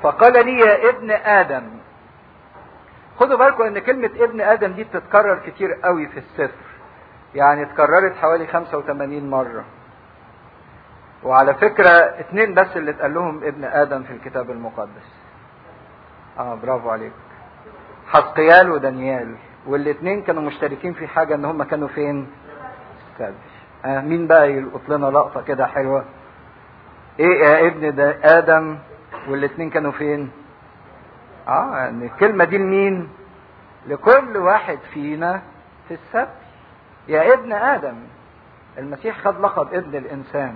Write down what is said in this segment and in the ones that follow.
فقال لي يا ابن ادم خدوا بالكم ان كلمة ابن ادم دي بتتكرر كتير قوي في السفر يعني اتكررت حوالي 85 مرة وعلى فكرة اتنين بس اللي اتقال لهم ابن ادم في الكتاب المقدس اه برافو عليك حسقيال ودانيال والاتنين كانوا مشتركين في حاجة ان هم كانوا فين كبش آه مين بقى يلقط لنا لقطة كده حلوة ايه يا ابن ده ادم والاتنين كانوا فين اه يعني الكلمة دي لمين لكل واحد فينا في السبت يا ابن ادم المسيح خد لقب ابن الانسان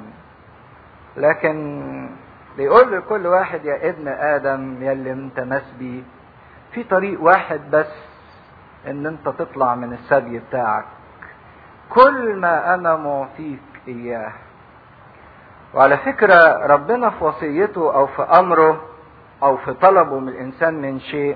لكن بيقول لكل واحد يا ابن ادم يا اللي انت مسبي في طريق واحد بس ان انت تطلع من السبي بتاعك كل ما انا معطيك اياه وعلى فكرة ربنا في وصيته او في امره او في طلبه من الانسان من شيء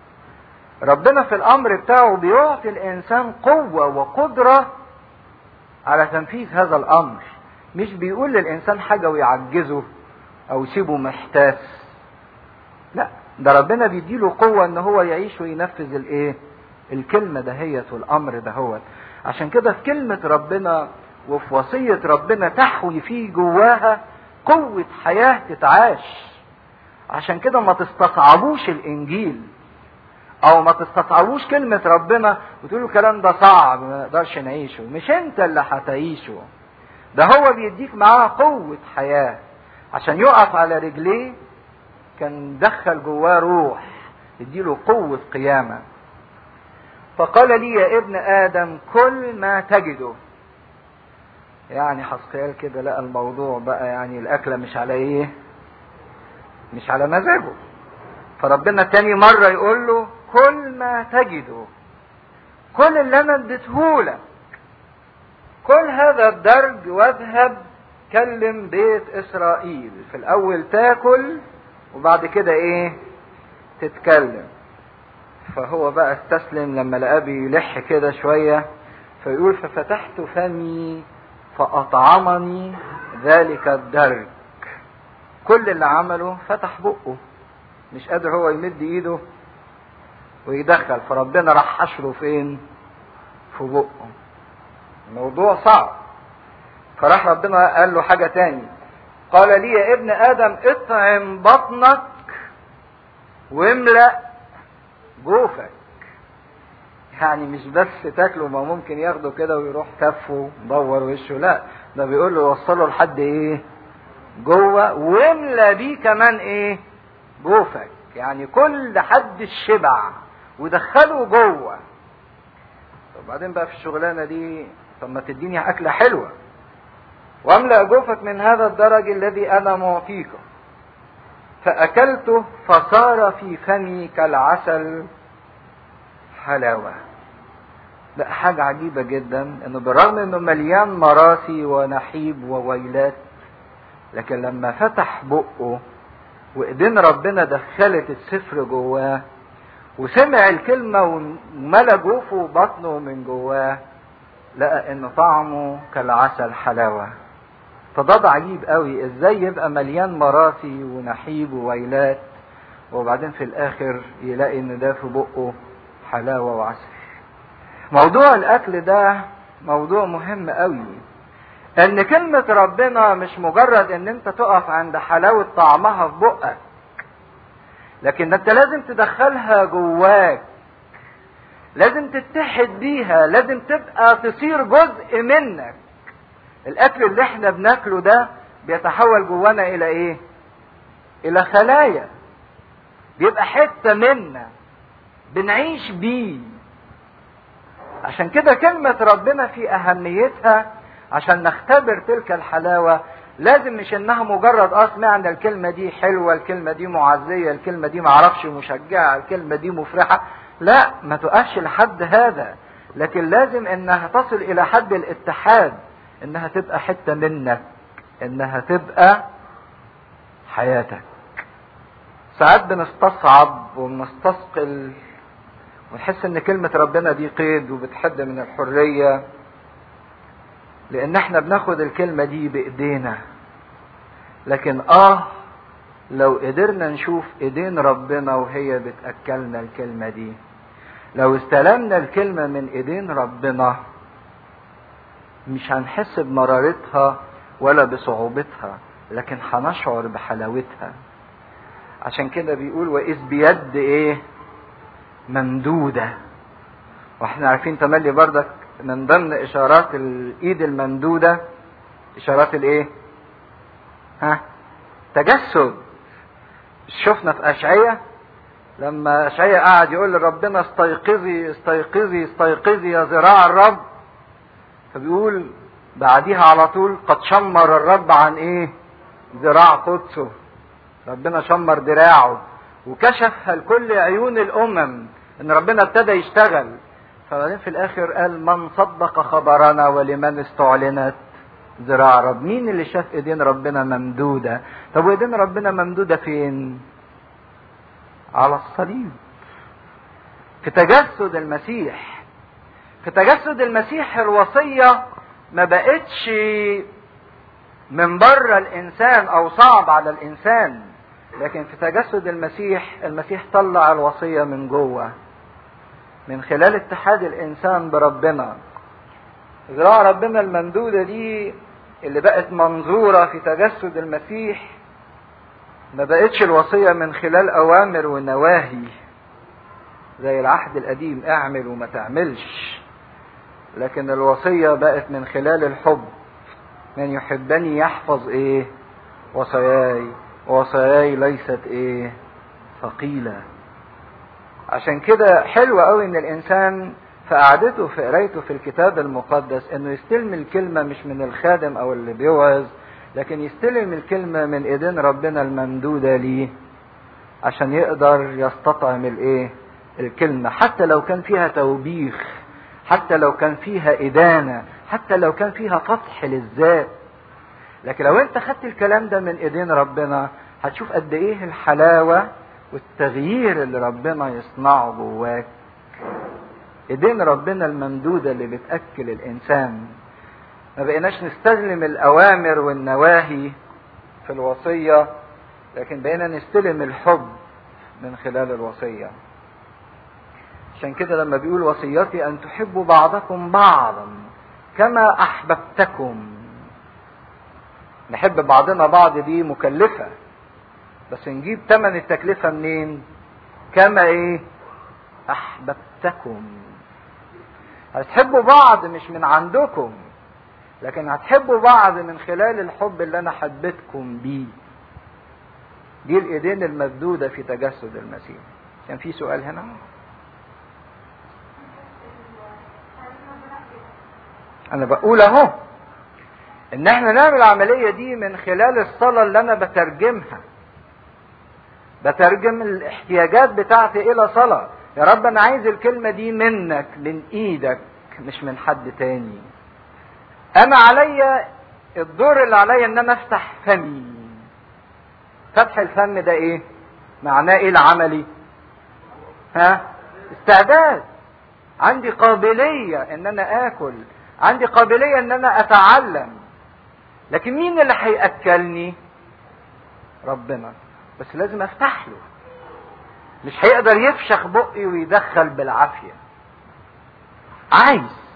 ربنا في الامر بتاعه بيعطي الانسان قوة وقدرة على تنفيذ هذا الامر مش بيقول للانسان حاجة ويعجزه او يسيبه محتاس لا ده ربنا بيديله قوة ان هو يعيش وينفذ الايه الكلمة دهيت والامر دهوت عشان كده في كلمة ربنا وفي وصية ربنا تحوي فيه جواها قوة حياة تتعاش عشان كده ما تستصعبوش الانجيل او ما تستصعبوش كلمة ربنا وتقولوا الكلام ده صعب ما نقدرش نعيشه مش انت اللي هتعيشه ده هو بيديك معاه قوة حياة عشان يقف على رجليه كان دخل جواه روح يديله قوة قيامة فقال لي يا ابن آدم كل ما تجده يعني حسقيال كده لقى الموضوع بقى يعني الأكلة مش على إيه مش على مزاجه فربنا تاني مرة يقول له كل ما تجده كل اللي أنا اديتهولك كل هذا الدرج واذهب كلم بيت إسرائيل في الأول تاكل وبعد كده إيه تتكلم فهو بقى استسلم لما لقاه بيلح كده شوية فيقول ففتحت فمي فأطعمني ذلك الدرج كل اللي عمله فتح بقه مش قادر هو يمد ايده ويدخل فربنا راح حشره فين في بقه الموضوع صعب فراح ربنا قال له حاجة تاني قال لي يا ابن ادم اطعم بطنك واملأ جوفك يعني مش بس تاكله ما ممكن ياخده كده ويروح كفه مدور وشه لا ده بيقول له وصله لحد ايه جوه واملى بيه كمان ايه جوفك يعني كل حد الشبع ودخله جوه طب بعدين بقى في الشغلانه دي طب ما تديني اكله حلوه واملا جوفك من هذا الدرج الذي انا معطيكم فاكلته فصار في فمي كالعسل حلاوه لا حاجة عجيبة جدا انه بالرغم انه مليان مراسي ونحيب وويلات لكن لما فتح بقه وايدين ربنا دخلت السفر جواه وسمع الكلمة وملا جوفه وبطنه من جواه لقى انه طعمه كالعسل حلاوة فده عجيب قوي ازاي يبقى مليان مراسي ونحيب وويلات وبعدين في الاخر يلاقي ان ده في بقه حلاوة وعسل موضوع الاكل ده موضوع مهم قوي ان كلمة ربنا مش مجرد ان انت تقف عند حلاوة طعمها في بقك لكن انت لازم تدخلها جواك لازم تتحد بيها لازم تبقى تصير جزء منك الاكل اللي احنا بناكله ده بيتحول جوانا الى ايه الى خلايا بيبقى حتة منا بنعيش بيه عشان كده كلمة ربنا في أهميتها عشان نختبر تلك الحلاوة لازم مش انها مجرد اه سمعنا الكلمة دي حلوة الكلمة دي معزية الكلمة دي معرفش مشجعة الكلمة دي مفرحة لا ما تقفش لحد هذا لكن لازم انها تصل الى حد الاتحاد انها تبقى حتة منك انها تبقى حياتك ساعات بنستصعب وبنستثقل ونحس ان كلمة ربنا دي قيد وبتحد من الحرية لان احنا بناخد الكلمة دي بايدينا لكن اه لو قدرنا نشوف ايدين ربنا وهي بتاكلنا الكلمه دي لو استلمنا الكلمه من ايدين ربنا مش هنحس بمرارتها ولا بصعوبتها لكن هنشعر بحلاوتها عشان كده بيقول واذ بيد ايه ممدوده واحنا عارفين تملي بردك من ضمن اشارات الايد الممدوده اشارات الايه ها تجسد شفنا في اشعياء لما اشعياء قعد يقول لربنا استيقظي استيقظي استيقظي يا ذراع الرب فبيقول بعديها على طول قد شمر الرب عن ايه ذراع قدسه ربنا شمر دراعه وكشفها لكل عيون الامم ان ربنا ابتدى يشتغل فبعدين في الاخر قال من صدق خبرنا ولمن استعلنت ذراع رب مين اللي شاف ايدين ربنا ممدودة طب وايدين ربنا ممدودة فين على الصليب في تجسد المسيح في تجسد المسيح الوصية ما بقتش من بره الانسان او صعب على الانسان لكن في تجسد المسيح المسيح طلع الوصية من جوه من خلال اتحاد الانسان بربنا ذراع ربنا الممدودة دي اللي بقت منظورة في تجسد المسيح ما بقتش الوصية من خلال أوامر ونواهي زي العهد القديم اعمل وما تعملش لكن الوصية بقت من خلال الحب من يحبني يحفظ ايه وصاياي وصاياي ليست ايه ثقيلة عشان كده حلو قوي ان الانسان في قعدته في قرايته في الكتاب المقدس انه يستلم الكلمه مش من الخادم او اللي بيوعظ لكن يستلم الكلمه من ايدين ربنا الممدوده ليه عشان يقدر يستطعم الايه الكلمه حتى لو كان فيها توبيخ حتى لو كان فيها ادانه حتى لو كان فيها فتح للذات لكن لو انت خدت الكلام ده من ايدين ربنا هتشوف قد ايه الحلاوه والتغيير اللي ربنا يصنعه جواك ايدين ربنا الممدوده اللي بتاكل الانسان ما بقيناش نستلم الاوامر والنواهي في الوصيه لكن بقينا نستلم الحب من خلال الوصيه عشان كده لما بيقول وصيتي ان تحبوا بعضكم بعضا كما احببتكم نحب بعضنا بعض دي مكلفه بس نجيب ثمن التكلفه منين كما ايه احببتكم هتحبوا بعض مش من عندكم لكن هتحبوا بعض من خلال الحب اللي انا حبيتكم بيه دي الايدين الممدودة في تجسد المسيح كان في سؤال هنا انا بقول اهو ان احنا نعمل العملية دي من خلال الصلاة اللي انا بترجمها بترجم الاحتياجات بتاعتي الى صلاة يا رب انا عايز الكلمة دي منك من ايدك مش من حد تاني انا عليا الدور اللي عليا ان انا افتح فمي فتح الفم ده ايه معناه ايه العملي ها استعداد عندي قابلية ان انا اكل عندي قابلية ان انا اتعلم لكن مين اللي هيأكلني ربنا بس لازم افتح له مش هيقدر يفشخ بقي ويدخل بالعافية عايز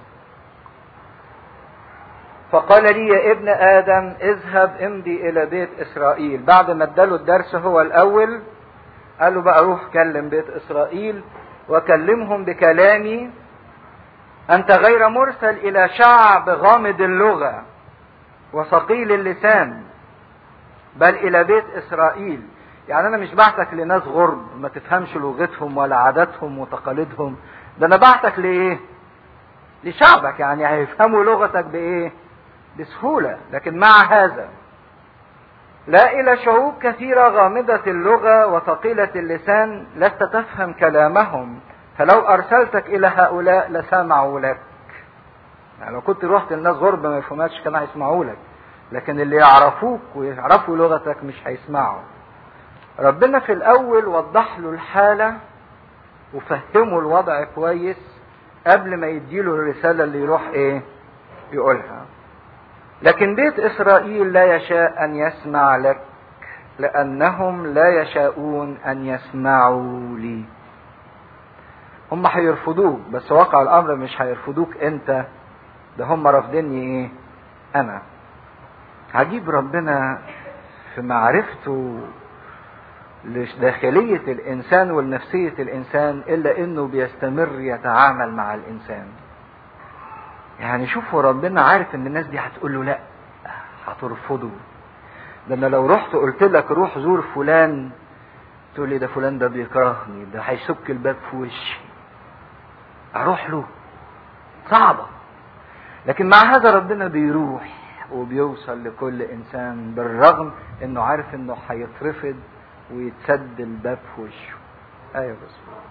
فقال لي يا ابن ادم اذهب امضي الى بيت اسرائيل بعد ما اداله الدرس هو الاول قال له بقى روح كلم بيت اسرائيل وكلمهم بكلامي انت غير مرسل الى شعب غامض اللغه وثقيل اللسان بل الى بيت اسرائيل يعني انا مش بعتك لناس غرب ما تفهمش لغتهم ولا عاداتهم وتقاليدهم ده انا بعتك لايه لشعبك يعني هيفهموا لغتك بايه بسهولة لكن مع هذا لا إلى شعوب كثيرة غامضة اللغة وثقيلة اللسان لست تفهم كلامهم فلو أرسلتك إلى هؤلاء لسمعوا لك يعني لو كنت رحت الناس غرب ما يفهمكش كانوا هيسمعوا لك لكن اللي يعرفوك ويعرفوا لغتك مش هيسمعوا ربنا في الأول وضح له الحالة وفهمه الوضع كويس قبل ما يديله الرسالة اللي يروح ايه يقولها لكن بيت اسرائيل لا يشاء ان يسمع لك لأنهم لا يشاءون أن يسمعوا لي هم هيرفضوك بس واقع الأمر مش هيرفضوك أنت ده هم رافضيني إيه أنا عجيب ربنا في معرفته لداخلية الإنسان ولنفسية الإنسان إلا إنه بيستمر يتعامل مع الإنسان يعني شوفوا ربنا عارف إن الناس دي هتقول له لأ هترفضه ده انا لو رحت قلت لك روح زور فلان تقول لي ده فلان ده بيكرهني ده هيسك الباب في وشي اروح له صعبه لكن مع هذا ربنا بيروح وبيوصل لكل انسان بالرغم انه عارف انه هيترفض ويتسد الباب في وشه ايوه بس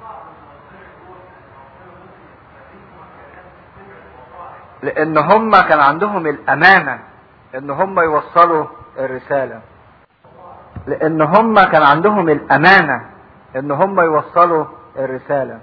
لان هم كان عندهم الامانه ان هم يوصلوا الرسالة لان هم كان عندهم الامانة ان هم يوصلوا الرسالة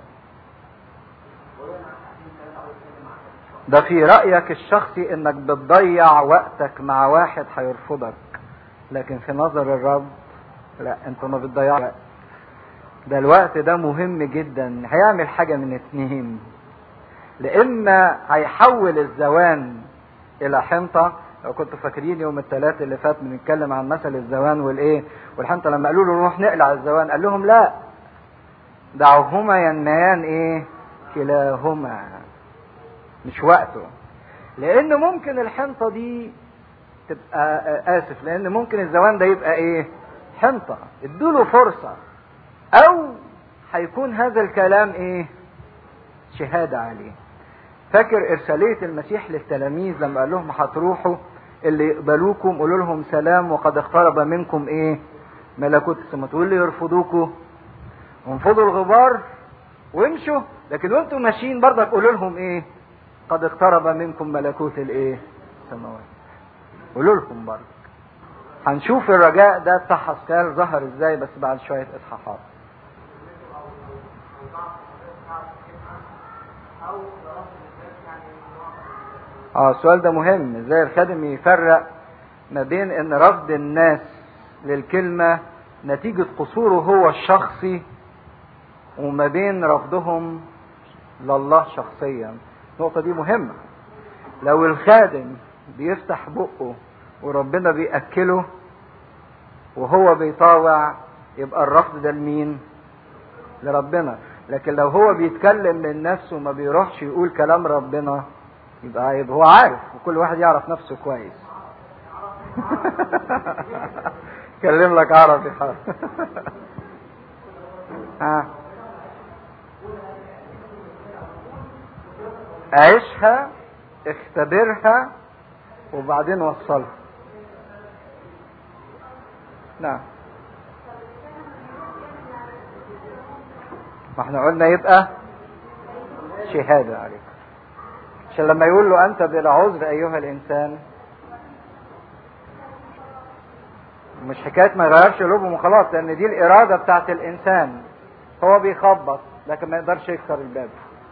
ده في رأيك الشخصي انك بتضيع وقتك مع واحد هيرفضك لكن في نظر الرب لا انت ما بتضيعش وقت ده الوقت ده مهم جدا هيعمل حاجة من اتنين لإما هيحول الزوان إلى حنطة لو كنتوا فاكرين يوم الثلاث اللي فات بنتكلم عن مثل الزوان والايه والحنطه لما قالوا له نروح نقلع الزوان قال لهم لا دعوهما ينميان ايه كلاهما مش وقته لان ممكن الحنطه دي تبقى اسف لان ممكن الزوان ده يبقى ايه حنطه ادوا فرصه او هيكون هذا الكلام ايه شهاده عليه فاكر ارساليه المسيح للتلاميذ لما قال لهم هتروحوا اللي يقبلوكم قولوا لهم سلام وقد اقترب منكم ايه ملكوت السماء تقول لي يرفضوكوا وانفضوا الغبار وامشوا لكن وانتم ماشيين برضك قولوا لهم ايه قد اقترب منكم ملكوت الايه السماوات قولوا لهم برضك هنشوف الرجاء ده بتاع حسكال ظهر ازاي بس بعد شويه اصحاحات اه السؤال ده مهم ازاي الخادم يفرق ما بين ان رفض الناس للكلمة نتيجة قصوره هو الشخصي وما بين رفضهم لله شخصيا النقطة دي مهمة لو الخادم بيفتح بقه وربنا بيأكله وهو بيطاوع يبقى الرفض ده لمين لربنا لكن لو هو بيتكلم من نفسه وما بيروحش يقول كلام ربنا يبقى يبقى هو عارف وكل واحد يعرف نفسه كويس كلم لك عربي حار ها عيشها اختبرها وبعدين وصلها نعم ما احنا قلنا يبقى شهادة عليك عشان لما يقول له أنت بلا عذر أيها الإنسان مش حكاية ما يغيرش قلوبهم وخلاص لأن دي الإرادة بتاعت الإنسان هو بيخبط لكن ما يقدرش يكسر الباب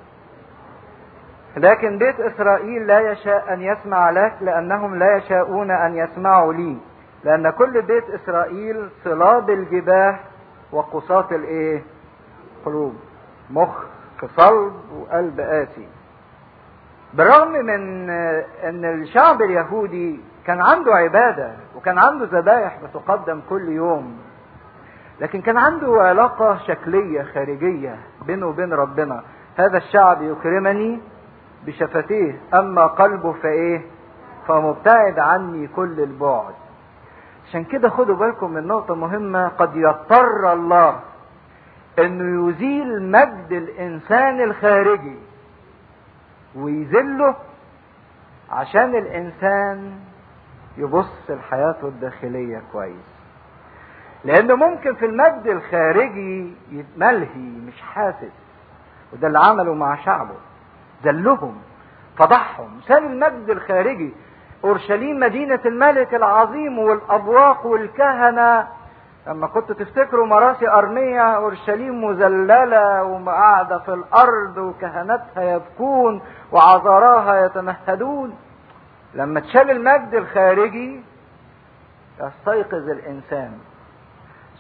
لكن بيت إسرائيل لا يشاء أن يسمع لك لأنهم لا يشاءون أن يسمعوا لي لأن كل بيت إسرائيل صلاب الجباه وقصاة الإيه؟ قلوب مخ صلب وقلب قاسي بالرغم من ان الشعب اليهودي كان عنده عبادة وكان عنده ذبائح بتقدم كل يوم لكن كان عنده علاقة شكلية خارجية بينه وبين ربنا هذا الشعب يكرمني بشفتيه اما قلبه فايه فمبتعد عني كل البعد عشان كده خدوا بالكم من نقطة مهمة قد يضطر الله انه يزيل مجد الانسان الخارجي ويذله عشان الانسان يبص لحياته الداخليه كويس لانه ممكن في المجد الخارجي ملهي مش حاسس وده اللي عمله مع شعبه ذلهم فضحهم ساب المجد الخارجي اورشليم مدينه الملك العظيم والابواق والكهنه لما كنتوا تفتكروا مراسي أرمية أورشليم مذللة وقاعدة في الأرض وكهنتها يبكون وعذراها يتمهدون لما تشال المجد الخارجي يستيقظ الإنسان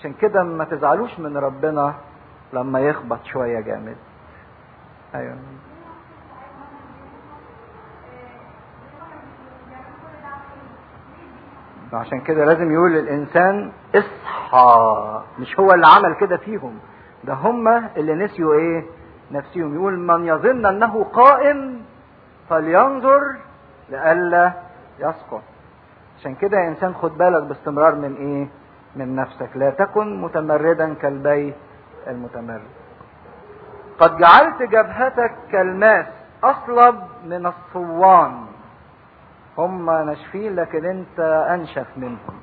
عشان كده ما تزعلوش من ربنا لما يخبط شويه جامد ايوه عشان كده لازم يقول للانسان اصحى مش هو اللي عمل كده فيهم ده هم اللي نسيوا ايه نفسهم يقول من يظن انه قائم فلينظر لئلا يسقط عشان كده يا انسان خد بالك باستمرار من ايه من نفسك لا تكن متمردا كالبيت المتمرد قد جعلت جبهتك كالماس اصلب من الصوان هم ناشفين لكن انت انشف منهم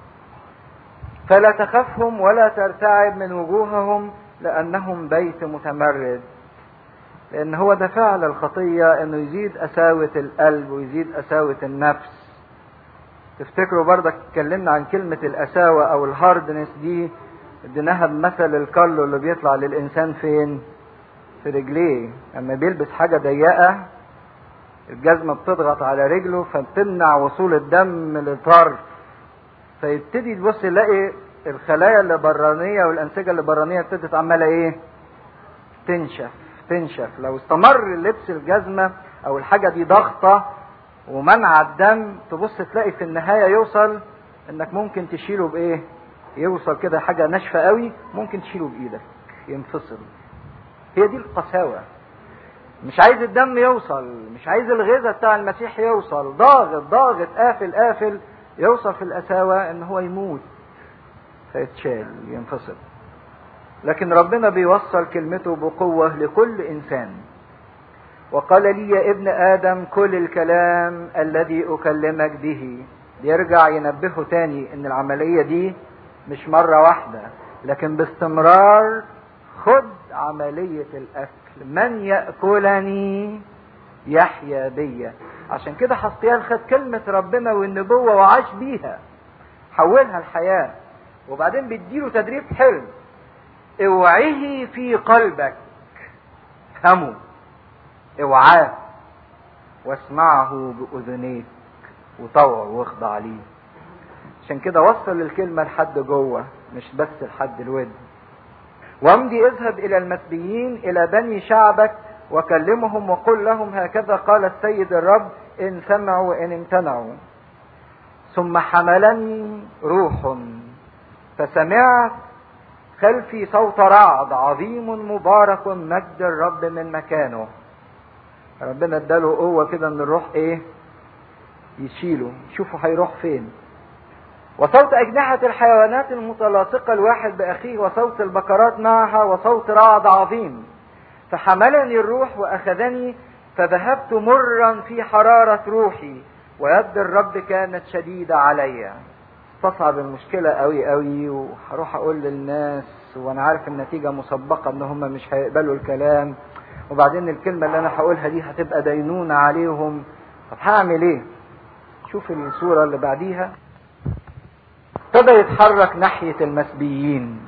فلا تخفهم ولا ترتعب من وجوههم لانهم بيت متمرد لان هو ده فعل الخطيه انه يزيد قساوه القلب ويزيد قساوه النفس تفتكروا برضك اتكلمنا عن كلمه القساوه او الهاردنس دي اديناها بمثل الكالو اللي بيطلع للانسان فين في رجليه اما بيلبس حاجه ضيقه الجزمه بتضغط على رجله فبتمنع وصول الدم للطرف فيبتدي تبص يلاقي الخلايا اللي برانيه والانسجه اللي برانيه ابتدت عماله ايه تنشف تنشف لو استمر لبس الجزمه او الحاجه دي ضغطه ومنع الدم تبص تلاقي في النهايه يوصل انك ممكن تشيله بايه يوصل كده حاجه ناشفه قوي ممكن تشيله بايدك ينفصل هي دي القساوه مش عايز الدم يوصل مش عايز الغذاء بتاع المسيح يوصل ضاغط ضاغط قافل قافل يوصل في القساوه ان هو يموت فيتشال ينفصل لكن ربنا بيوصل كلمته بقوه لكل انسان وقال لي يا ابن ادم كل الكلام الذي اكلمك به يرجع ينبهه تاني ان العمليه دي مش مره واحده لكن باستمرار خد عمليه الاكل من ياكلني يحيا بيا عشان كده حسقيال خد كلمه ربنا والنبوه وعاش بيها حولها الحياه وبعدين بيديله تدريب حلو اوعيه في قلبك افهمه اوعاه واسمعه باذنيك وطوع واخضع ليه عشان كده وصل الكلمه لحد جوه مش بس لحد الود وامضي اذهب الى المسبيين الى بني شعبك وكلمهم وقل لهم هكذا قال السيد الرب ان سمعوا وان امتنعوا ثم حملني روح فسمعت خلفي صوت رعد عظيم مبارك مجد الرب من مكانه ربنا اداله قوه كده ان الروح ايه يشيله شوفوا هيروح فين وصوت أجنحة الحيوانات المتلاصقة الواحد بأخيه وصوت البقرات معها وصوت رعد عظيم فحملني الروح وأخذني فذهبت مرا في حرارة روحي ويد الرب كانت شديدة علي استصعب المشكلة قوي قوي وهروح أقول للناس وأنا عارف النتيجة مسبقة إن هم مش هيقبلوا الكلام وبعدين الكلمة اللي أنا هقولها دي هتبقى دينونة عليهم طب هعمل إيه؟ شوف الصورة اللي بعديها ابتدى يتحرك ناحية المسبيين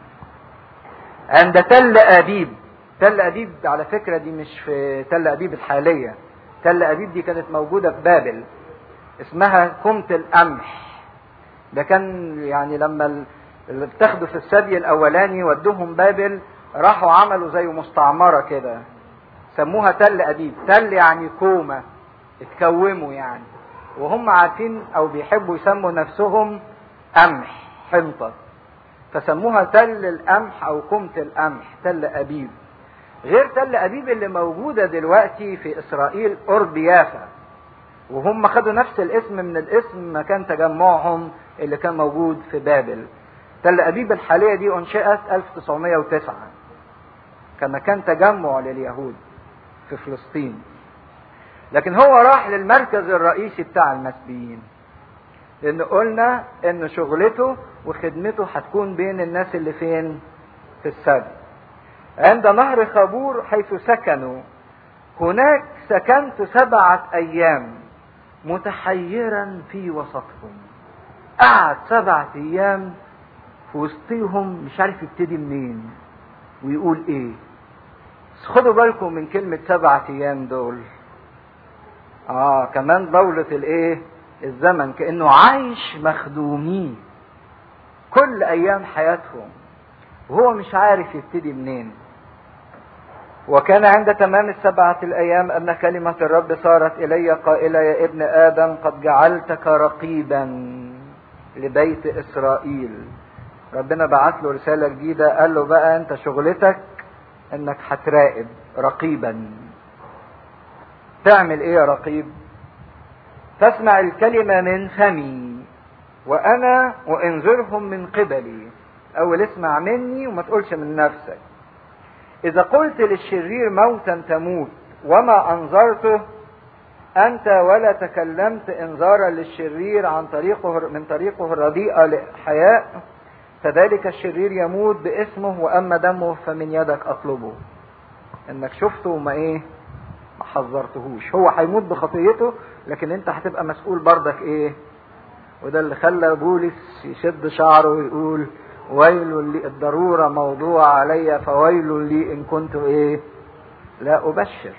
عند تل أبيب تل أبيب على فكرة دي مش في تل أبيب الحالية تل أبيب دي كانت موجودة في بابل اسمها كومة القمح ده كان يعني لما اللي اتاخدوا في السبي الأولاني ودوهم بابل راحوا عملوا زي مستعمرة كده سموها تل أبيب تل يعني كومة اتكوموا يعني وهم عارفين أو بيحبوا يسموا نفسهم قمح حنطة فسموها تل القمح او كومة القمح تل ابيب غير تل ابيب اللي موجودة دلوقتي في اسرائيل قرب يافا وهم خدوا نفس الاسم من الاسم مكان تجمعهم اللي كان موجود في بابل تل ابيب الحالية دي انشئت 1909 كمكان تجمع لليهود في فلسطين لكن هو راح للمركز الرئيسي بتاع المسبيين لان قلنا ان شغلته وخدمته هتكون بين الناس اللي فين في السبي عند نهر خابور حيث سكنوا هناك سكنت سبعة ايام متحيرا في وسطهم قعد سبعة ايام في وسطهم مش عارف يبتدي منين ويقول ايه بس خدوا بالكم من كلمة سبعة ايام دول اه كمان دولة الايه الزمن كانه عايش مخدومين كل ايام حياتهم وهو مش عارف يبتدي منين وكان عند تمام السبعة الأيام أن كلمة الرب صارت إلي قائلة يا ابن آدم قد جعلتك رقيبا لبيت إسرائيل ربنا بعت له رسالة جديدة قال له بقى أنت شغلتك إنك هتراقب رقيبا تعمل إيه يا رقيب تسمع الكلمة من فمي وأنا وانظرهم من قبلي أول اسمع مني وما تقولش من نفسك إذا قلت للشرير موتا تموت وما أنظرته أنت ولا تكلمت إنذارا للشرير عن طريقه من طريقه الرديئة للحياء فذلك الشرير يموت باسمه وأما دمه فمن يدك أطلبه إنك شفته وما إيه ما حذرتهوش هو هيموت بخطيته لكن أنت هتبقى مسؤول برضك إيه وده اللي خلى بولس يشد شعره ويقول ويل لي الضرورة موضوع علي فويل لي إن كنت إيه لا أبشر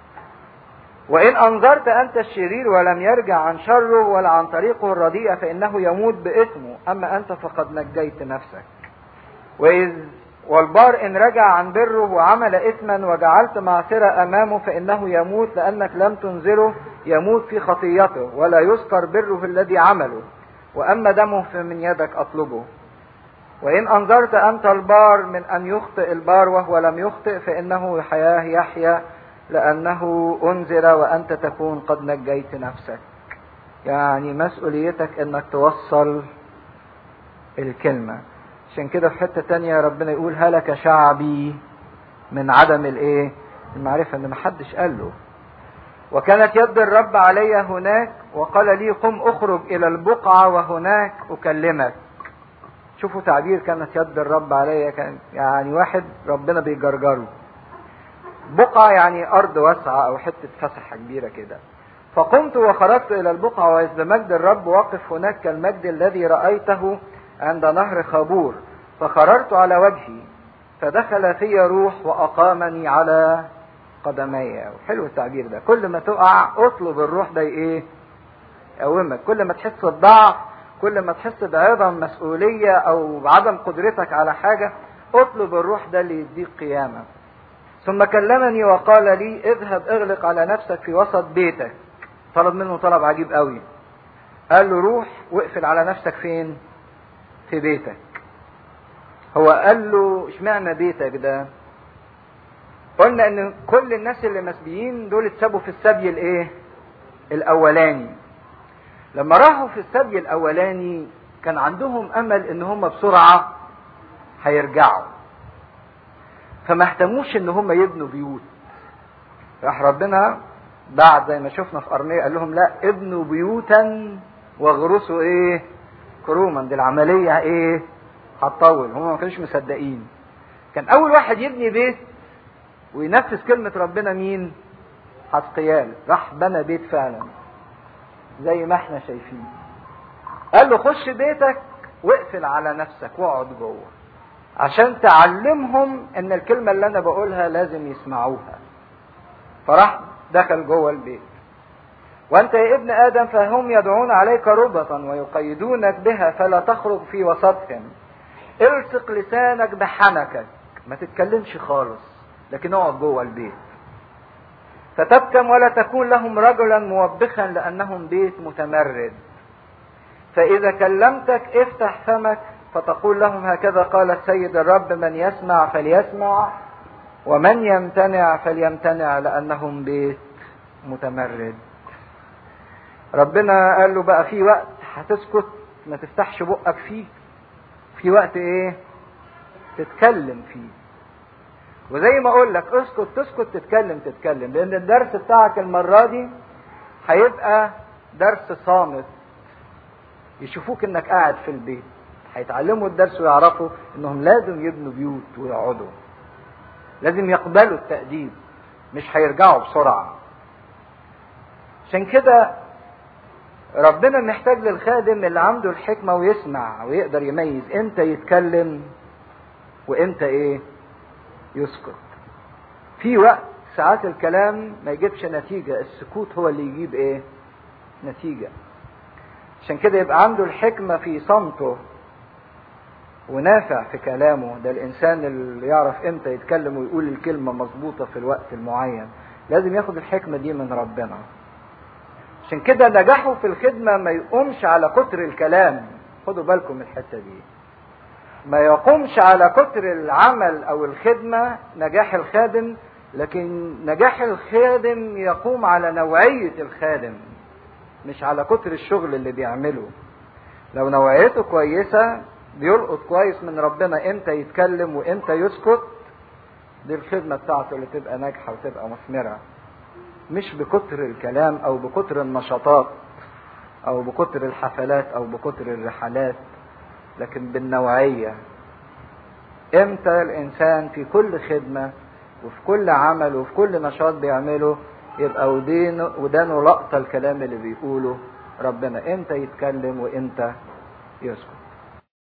وإن أنظرت أنت الشرير ولم يرجع عن شره ولا عن طريقه الرديئة فإنه يموت بإثمه أما أنت فقد نجيت نفسك وإذ والبار إن رجع عن بره وعمل إثما وجعلت معصرة أمامه فإنه يموت لأنك لم تنزله يموت في خطيته ولا يذكر بره الذي عمله وأما دمه فمن يدك أطلبه وإن أنظرت أنت البار من أن يخطئ البار وهو لم يخطئ فإنه حياه يحيا لأنه أنزل وأنت تكون قد نجيت نفسك يعني مسؤوليتك أنك توصل الكلمة عشان كده في حتة تانية ربنا يقول هلك شعبي من عدم الايه المعرفة ان محدش قال له وكانت يد الرب علي هناك وقال لي قم اخرج الى البقعة وهناك اكلمك شوفوا تعبير كانت يد الرب عليا كان يعني واحد ربنا بيجرجره بقعة يعني أرض واسعة أو حتة فسحة كبيرة كده فقمت وخرجت إلى البقعة وإذ بمجد الرب واقف هناك كالمجد الذي رأيته عند نهر خابور فخررت على وجهي فدخل في روح وأقامني على قدمي وحلو التعبير ده كل ما تقع اطلب الروح ده ايه يقومك كل ما تحس بضعف كل ما تحس بعظم مسؤولية او بعدم قدرتك على حاجة اطلب الروح ده اللي يديك قيامة ثم كلمني وقال لي اذهب اغلق على نفسك في وسط بيتك طلب منه طلب عجيب قوي قال له روح واقفل على نفسك فين في بيتك هو قال له اشمعنى بيتك ده قلنا ان كل الناس اللي مسبيين دول اتسابوا في السبي الايه الاولاني لما راحوا في السبي الاولاني كان عندهم امل ان هم بسرعه هيرجعوا فما اهتموش ان هم يبنوا بيوت راح ربنا بعد زي ما شفنا في ارميه قال لهم لا ابنوا بيوتا واغرسوا ايه كروما دي العمليه ايه هتطول هم ما كانوش مصدقين كان اول واحد يبني بيت وينفذ كلمة ربنا مين حسقيال راح بنى بيت فعلا زي ما احنا شايفين قال له خش بيتك واقفل على نفسك واقعد جوه عشان تعلمهم ان الكلمة اللي انا بقولها لازم يسمعوها فراح دخل جوه البيت وانت يا ابن ادم فهم يدعون عليك ربطا ويقيدونك بها فلا تخرج في وسطهم الصق لسانك بحنكك ما تتكلمش خالص لكن اقعد جوه البيت فتبكم ولا تكون لهم رجلا موبخا لانهم بيت متمرد فاذا كلمتك افتح فمك فتقول لهم هكذا قال السيد الرب من يسمع فليسمع ومن يمتنع فليمتنع لانهم بيت متمرد ربنا قال له بقى في وقت هتسكت ما تفتحش بقك فيه في وقت ايه تتكلم فيه وزي ما اقول لك اسكت تسكت تتكلم تتكلم لان الدرس بتاعك المره دي هيبقى درس صامت يشوفوك انك قاعد في البيت هيتعلموا الدرس ويعرفوا انهم لازم يبنوا بيوت ويقعدوا لازم يقبلوا التأديب مش هيرجعوا بسرعة عشان كده ربنا محتاج للخادم اللي عنده الحكمة ويسمع ويقدر يميز امتى يتكلم وامتى ايه يسكت في وقت ساعات الكلام ما يجيبش نتيجة السكوت هو اللي يجيب ايه نتيجة عشان كده يبقى عنده الحكمة في صمته ونافع في كلامه ده الانسان اللي يعرف امتى يتكلم ويقول الكلمة مظبوطة في الوقت المعين لازم ياخد الحكمة دي من ربنا عشان كده نجاحه في الخدمة ما يقومش على كتر الكلام خدوا بالكم من الحتة دي ما يقومش على كتر العمل او الخدمة نجاح الخادم لكن نجاح الخادم يقوم على نوعية الخادم مش على كتر الشغل اللي بيعمله لو نوعيته كويسة بيلقط كويس من ربنا امتى يتكلم وامتى يسكت دي الخدمة بتاعته اللي تبقى ناجحة وتبقى مثمرة مش بكتر الكلام او بكتر النشاطات او بكتر الحفلات او بكتر الرحلات لكن بالنوعية امتى الانسان في كل خدمة وفي كل عمل وفي كل نشاط بيعمله يبقى ودينه ودانه لقطة الكلام اللي بيقوله ربنا امتى يتكلم وامتى يسكت